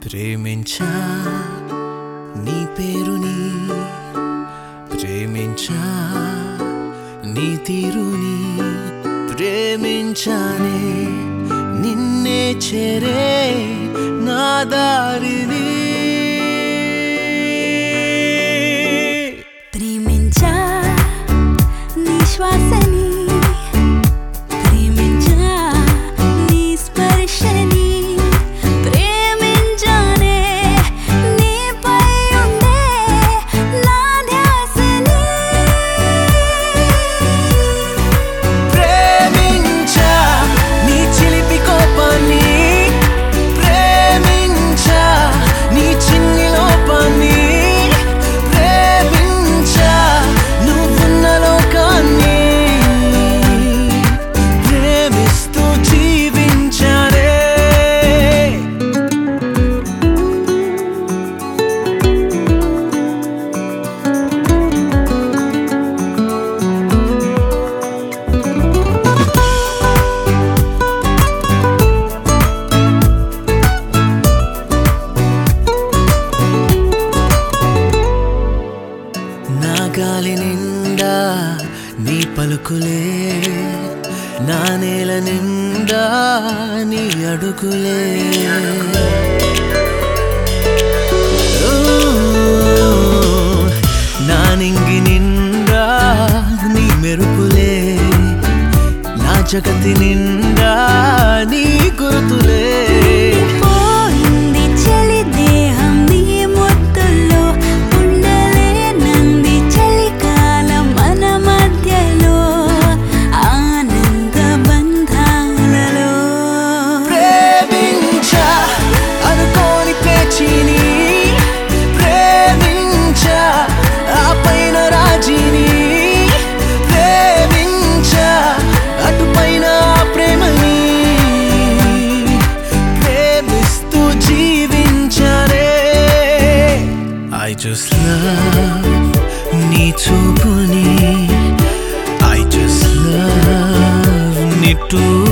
ప్రేమించా నీ పేరుని ప్రేమించా నీ తీరుని ప్రేమించానే నిన్నే చేరే నా దారిని ప్రేమించా నీ శ్వాసని ప్రేమించా నీ స్పర్శని ప్రేమించానే నీపై ఉండే నా ధ్యాసని ప్రేమించా నీ చిలిపి కోపాన్ని ప్రేమించా నీ చిన్ని లోపాన్ని ప్రేమించా నువ్వున్న లోకాన్ని ప్రేమిస్తూ జీవించారే నా గాలి నిండా నీ పలుకులే నా నేల నిండా నీ అడుగులే ఓ, నా నింగి నిండా నీ మెరుపులే నా జగతి నిండా నీ గుర్తులే పోయింది చలి దేహం నీ ముద్దుల్లో ఉండలేనంది చలికాలం మన మధ్యలో ఆనంద బంధాలలో ప్రేమించా అనుకోని పేచిని ప్రేమించా ఆ పైన రాజీని ప్రేమించా అటు పైన ఆ ప్రేమని ప్రేమిస్తూ జీవించారే I just love నీ చూపుని I just love నీ టూ